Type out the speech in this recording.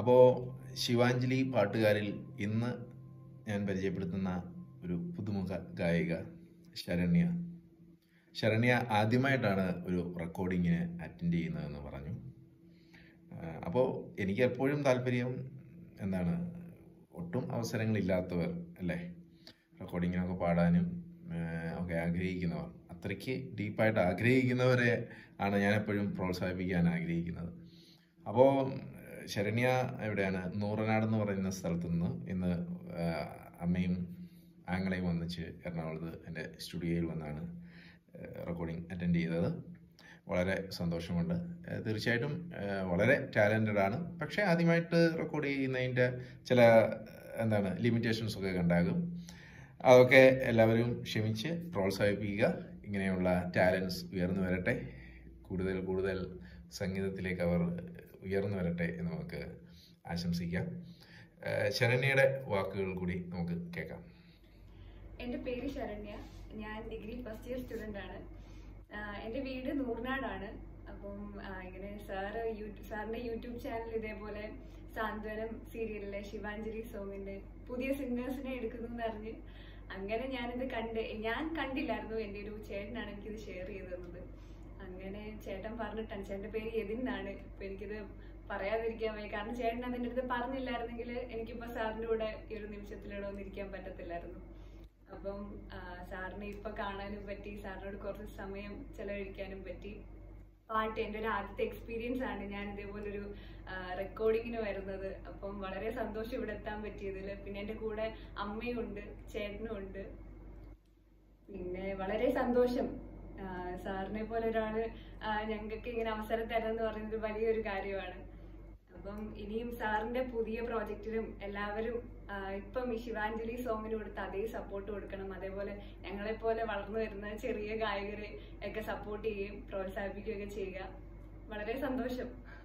അപ്പോൾ ശിവാഞ്ജലി പാട്ടുകാരിൽ ഇന്ന് ഞാൻ പരിചയപ്പെടുത്തുന്ന ഒരു പുതുമുഖ ഗായിക ശരണ്യ ശരണ്യ ആദ്യമായിട്ടാണ് ഒരു റെക്കോർഡിങ്ങിന് അറ്റൻഡ് ചെയ്യുന്നതെന്ന് പറഞ്ഞു അപ്പോൾ എനിക്ക് എപ്പോഴും താല്പര്യം എന്താണ് ഒട്ടും അവസരങ്ങളില്ലാത്തവർ അല്ലേ റെക്കോർഡിങ്ങിനൊക്കെ പാടാനും ആ, ഒക്കെ ആഗ്രഹിക്കുന്നവർ അത്രയ്ക്ക് ഡീപ്പായിട്ട് ആഗ്രഹിക്കുന്നവരെ ആണ് ഞാൻ എപ്പോഴും പ്രോത്സാഹിപ്പിക്കാൻ ആഗ്രഹിക്കുന്നത് അപ്പോൾ ശരണ്യ എവിടെയാണ് നൂറനാട് എന്ന് പറയുന്ന സ്ഥലത്ത് നിന്ന് ഇന്ന് ആ, അമ്മയും ആങ്ങളെയും ഒന്നിച്ച് എറണാകുളത്ത് എൻ്റെ സ്റ്റുഡിയോയിൽ വന്നാണ് റെക്കോർഡിംഗ് അറ്റൻഡ് ചെയ്തത് വളരെ സന്തോഷമുണ്ട് ഏഹ് തീർച്ചയായിട്ടും ഏഹ് വളരെ ടാലൻറ്റഡ് ആണ് പക്ഷേ ആദ്യമായിട്ട് റെക്കോർഡ് ചെയ്യുന്നതിൻ്റെ ചില എന്താണ് ലിമിറ്റേഷൻസ് ഒക്കെ ഉണ്ടാകും അതൊക്കെ എല്ലാവരും ക്ഷമിച്ച് പ്രോത്സാഹിപ്പിക്കുക ഇങ്ങനെയുള്ള ടാലൻസ് ഉയർന്നു വരട്ടെ കൂടുതൽ കൂടുതൽ സംഗീതത്തിലേക്ക് അവർ ഉയർന്നു വരട്ടെ എന്ന് നമുക്ക് ആശംസിക്കാം ഏഹ് ശരണ്യയുടെ വാക്കുകൾ കൂടി നമുക്ക് കേൾക്കാം എൻ്റെ പേര് ശരണ്യ ഞാൻ ഡിഗ്രി ഫസ്റ്റ് ഇയർ സ്റ്റുഡൻ്റ് ആണ് ആഹ് എൻ്റെ വീട് നൂർനാടാണ് അപ്പം ആഹ് ഇങ്ങനെ സാറ് യൂ സാറിൻ്റെ യൂട്യൂബ് ചാനൽ ഇതേപോലെ സാന്ത്വനം സീരിയലിലെ ശിവാഞ്ജലി സോങ്ങിൻ്റെ പുതിയ സിംഗേഴ്സിനെ എടുക്കുന്നു എന്നറിഞ്ഞ് അങ്ങനെ ഞാനിത് കണ്ട് ഞാൻ കണ്ടില്ലായിരുന്നു എൻ്റെ ഒരു ചേട്ടനാണ് എനിക്കിത് ഷെയർ ചെയ്ത് തന്നത് അങ്ങനെ ചേട്ടൻ പറഞ്ഞിട്ടാണ് ചേട്ടൻ്റെ പേര് യതിൻ എന്നാണ് അപ്പം എനിക്കിത് പറയാതിരിക്കാൻ വയ്യ കാരണം ചേട്ടൻ അതിൻ്റെ അടുത്ത് പറഞ്ഞില്ലായിരുന്നെങ്കിൽ എനിക്കിപ്പോൾ സാറിൻ്റെ കൂടെ ഈ ഒരു നിമിഷത്തിലൂടെ ഒന്നിരിക്കാൻ പറ്റത്തില്ലായിരുന്നു അപ്പം ആ, സാറിനെ ഇപ്പൊ കാണാനും പറ്റി സാറിനോട് കുറച്ച് സമയം ചെലവഴിക്കാനും പറ്റി പാട്ട് എൻ്റെ ഒരു ആദ്യത്തെ എക്സ്പീരിയൻസ് ആണ് ഞാൻ ഇതേപോലൊരു റെക്കോർഡിങ്ങിന് വരുന്നത് അപ്പം വളരെ സന്തോഷം ഇവിടെ എത്താൻ പറ്റിയതിൽ പിന്നെ എൻ്റെ കൂടെ അമ്മയും ഉണ്ട് ചേട്ടനും ഉണ്ട് പിന്നെ വളരെ സന്തോഷം ആ, സാറിനെ പോലെ ഒരാള് ആ, ഞങ്ങൾക്ക് ഇങ്ങനെ അവസരം തരുന്നത് പറയുന്നത് വലിയൊരു കാര്യമാണ് അപ്പം ഇനിയും സാറിന്റെ പുതിയ പ്രോജക്റ്റിലും എല്ലാവരും ആ, ഇപ്പം ഈ ശിവാഞ്ജലി സോങ്ങിന് കൊടുത്ത അതേ സപ്പോർട്ട് കൊടുക്കണം അതേപോലെ ഞങ്ങളെ പോലെ വളർന്നു വരുന്ന ചെറിയ ഗായകരെ ഒക്കെ സപ്പോർട്ട് ചെയ്യുകയും പ്രോത്സാഹിപ്പിക്കുകയൊക്കെ ചെയ്യുക വളരെ സന്തോഷം